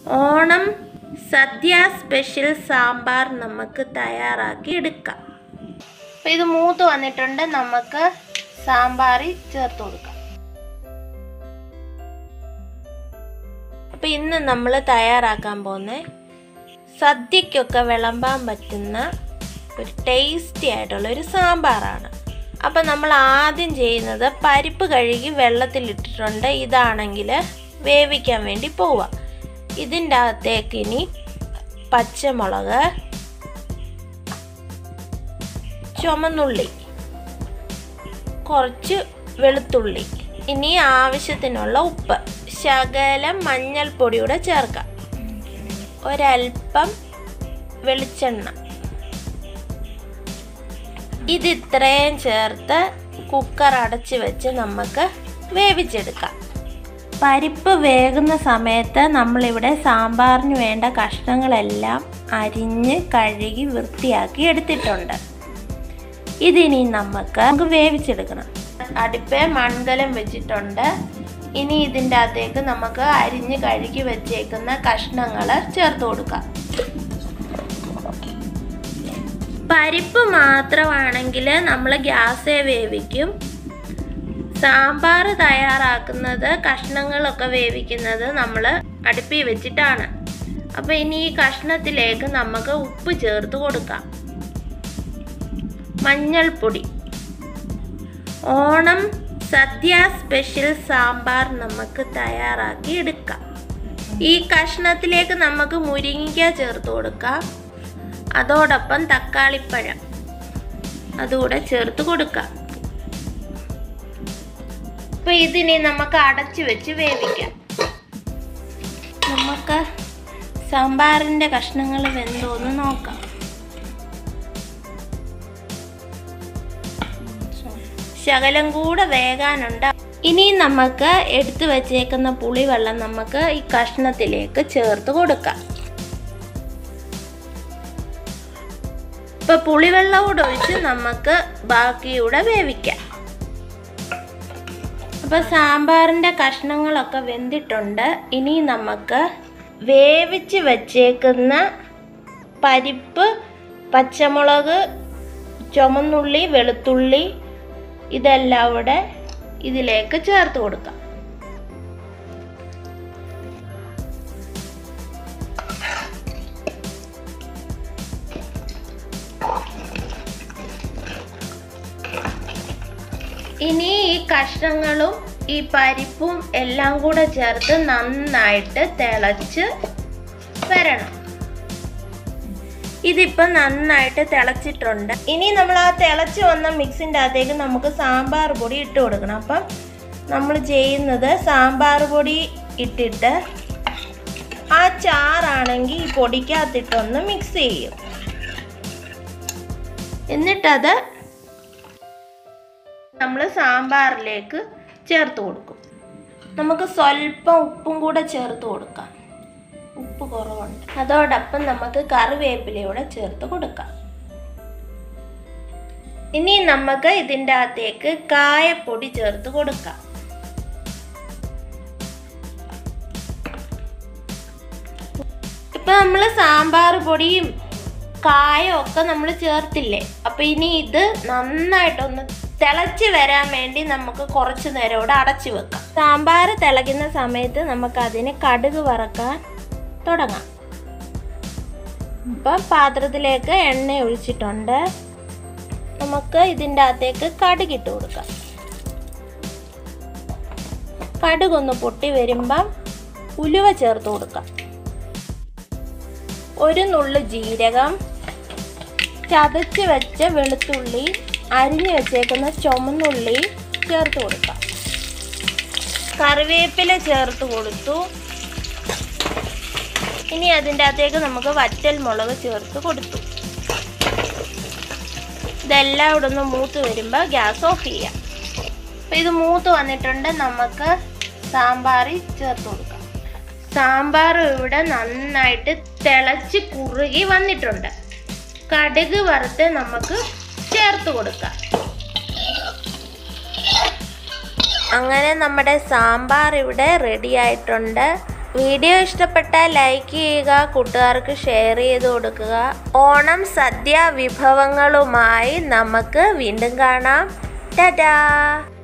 ഓണം സദ്യ special sambar നമുക്ക് തയ്യാറാക്കി എടുക്കാം അപ്പോൾ ഇത് മൂത്ത് വന്നിട്ടുണ്ട് നമുക്ക് സാമ്പാറിൽ ചേർത്ത് കൊടുക്കാം അപ്പോൾ ഇന്ന് നമ്മൾ തയ്യാറാക്കാൻ പോകുന്ന സദ്യക്കൊക്കെ വിളമ്പാൻ പറ്റുന്ന ഒരു ടേസ്റ്റി ആയിട്ടുള്ള ഒരു സാമ്പാറാണ് അപ്പം നമ്മൾ ആദ്യം ചെയ്യുന്നത് പരിപ്പ് കഴുകി വെള്ളത്തിലിട്ടിട്ടുണ്ട് ഇതാണെങ്കിൽ വേവിക്കാൻ വേണ്ടി പോവാം ഇതിൻ്റെ അകത്തേക്ക് ഇനി പച്ചമുളക് ചുമന്നുള്ളി കുറച്ച് വെളുത്തുള്ളി ഇനി ആവശ്യത്തിനുള്ള ഉപ്പ് ശകലം മഞ്ഞൾപ്പൊടിയൂടെ ചേർക്കാം ഒരൽപ്പം വെളിച്ചെണ്ണ ഇത് ഇത്രയും ചേർത്ത് കുക്കർ അടച്ച് വെച്ച് നമുക്ക് വേവിച്ചെടുക്കാം പരിപ്പ് വേകുന്ന സമയത്ത് നമ്മളിവിടെ സാമ്പാറിന് വേണ്ട കഷ്ണങ്ങളെല്ലാം അരിഞ്ഞ് കഴുകി വൃത്തിയാക്കി എടുത്തിട്ടുണ്ട് ഇതിനി നമുക്ക് നമുക്ക് വേവിച്ചെടുക്കണം അടുപ്പേ മൺകലം വെച്ചിട്ടുണ്ട് ഇനി ഇതിൻ്റെ അകത്തേക്ക് നമുക്ക് അരിഞ്ഞ് കഴുകി വെച്ചേക്കുന്ന കഷ്ണങ്ങൾ ചേർത്ത് കൊടുക്കാം പരിപ്പ് മാത്രമാണെങ്കിൽ നമ്മൾ ഗ്യാസേ വേവിക്കും സാമ്പാർ തയ്യാറാക്കുന്നത് കഷ്ണങ്ങളൊക്കെ വേവിക്കുന്നത് നമ്മൾ അടുപ്പിൽ വെച്ചിട്ടാണ് അപ്പോൾ ഇനി ഈ കഷ്ണത്തിലേക്ക് നമുക്ക് ഉപ്പ് ചേർത്ത് കൊടുക്കാം മഞ്ഞൾപ്പൊടി ഓണം സദ്യ സ്പെഷ്യൽ സാമ്പാർ നമുക്ക് തയ്യാറാക്കി എടുക്കാം ഈ കഷ്ണത്തിലേക്ക് നമുക്ക് മുരിങ്ങിക്ക ചേർത്ത് കൊടുക്കാം അതോടൊപ്പം തക്കാളിപ്പഴം അതുകൂടെ ചേർത്ത് കൊടുക്കാം അപ്പോൾ ഇതിനെ നമുക്ക് അടച്ചു വെച്ച് വേവിക്കാം നമുക്ക് സാമ്പാറിൻ്റെ കഷ്ണങ്ങൾ വെന്തോന്ന് നോക്കാം ശകലം കൂടെ വേകാനുണ്ട് ഇനി നമുക്ക് എടുത്തു വച്ചേക്കുന്ന പുളിവെള്ളം നമുക്ക് ഈ കഷ്ണത്തിലേക്ക് ചേർത്ത് കൊടുക്കാം ഇപ്പൊ പുളിവെള്ളം കൂടെ ഒഴിച്ച് നമുക്ക് ബാക്കിയൂടെ വേവിക്കാം അപ്പൊ സാമ്പാറിന്റെ കഷ്ണങ്ങളൊക്കെ വെന്തിട്ടുണ്ട് ഇനി നമുക്ക് വേവിച്ച് വച്ചേക്കുന്ന പരിപ്പ് പച്ചമുളക് ചുമന്നുള്ളി വെളുത്തുള്ളി ഇതെല്ലാം കൂടെ ഇതിലേക്ക് ചേർത്ത് കൊടുക്കാം ഇനി ഈ കഷ്ണങ്ങളും ഈ പരിപ്പും എല്ലാം കൂടെ ചേർത്ത് നന്നായിട്ട് തിളച്ച് വരണം ഇതിപ്പോൾ നന്നായിട്ട് തിളച്ചിട്ടുണ്ട് ഇനി നമ്മൾ ആ തിളച്ച് വന്ന മിക്സിൻ്റെ അകത്തേക്ക് നമുക്ക് സാമ്പാർ പൊടി ഇട്ട് കൊടുക്കണം അപ്പം നമ്മൾ ചെയ്യുന്നത് സാമ്പാർ പൊടി ഇട്ടിട്ട് ആ ചാറാണെങ്കിൽ ഈ പൊടിക്കകത്തിട്ടൊന്ന് മിക്സ് ചെയ്യും എന്നിട്ടത് നമ്മൾ സാമ്പാറിലേക്ക് ചേർത്ത് കൊടുക്കും നമുക്ക് സ്വല്പം ഉപ്പും കൂടെ ചേർത്ത് കൊടുക്കാം ഉപ്പ് കുറവുണ്ട് അതോടൊപ്പം നമുക്ക് കറിവേപ്പിലയൂടെ ചേർത്ത് കൊടുക്കാം ഇനി നമുക്ക് ഇതിൻ്റെ അകത്തേക്ക് കായപ്പൊടി ചേർത്ത് കൊടുക്കാം ഇപ്പൊ നമ്മൾ സാമ്പാർ പൊടിയും കായം ഒക്കെ നമ്മൾ ചേർത്തില്ലേ അപ്പൊ ഇനി ഇത് നന്നായിട്ടൊന്ന് തിളച്ച് വരാൻ വേണ്ടി നമുക്ക് കുറച്ച് നേരം ഇവിടെ അടച്ചു വെക്കാം സാമ്പാർ തിളയ്ക്കുന്ന സമയത്ത് നമുക്ക് അതിന് കടുക് വറക്കാൻ തുടങ്ങാം ഇപ്പം പാത്രത്തിലേക്ക് എണ്ണ ഒഴിച്ചിട്ടുണ്ട് നമുക്ക് ഇതിൻ്റെ അകത്തേക്ക് കടുകിട്ട് കൊടുക്കാം കടുകൊന്ന് പൊട്ടി വരുമ്പം ഉലുവ ചേർത്ത് കൊടുക്കാം ഒരു നുള്ളു ജീരകം ചതച്ച് വെച്ച വെളുത്തുള്ളി അരിഞ്ഞു വെച്ചേക്കുന്ന ചുമന്നുള്ളി ചേർത്ത് കൊടുക്കാം കറിവേപ്പില ചേർത്ത് കൊടുത്തു ഇനി അതിൻ്റെ അകത്തേക്ക് നമുക്ക് വറ്റൽ മുളക് ചേർത്ത് കൊടുത്തു ഇതെല്ലാം ഇവിടെ ഒന്ന് മൂത്ത് വരുമ്പോൾ ഗ്യാസ് ഓഫ് ചെയ്യാം അപ്പം ഇത് മൂത്ത് വന്നിട്ടുണ്ട് നമുക്ക് സാമ്പാറിൽ ചേർത്ത് കൊടുക്കാം സാമ്പാർ ഇവിടെ നന്നായിട്ട് തിളച്ച് കുറുകി വന്നിട്ടുണ്ട് കടുക് വറുത്ത് നമുക്ക് ചേർത്ത് കൊടുക്കാം അങ്ങനെ നമ്മുടെ സാമ്പാർ ഇവിടെ റെഡി ആയിട്ടുണ്ട് വീഡിയോ ഇഷ്ടപ്പെട്ടാൽ ലൈക്ക് ചെയ്യുക കൂട്ടുകാർക്ക് ഷെയർ ചെയ്ത് കൊടുക്കുക ഓണം സദ്യ വിഭവങ്ങളുമായി നമുക്ക് വീണ്ടും കാണാം ടാറ്റാ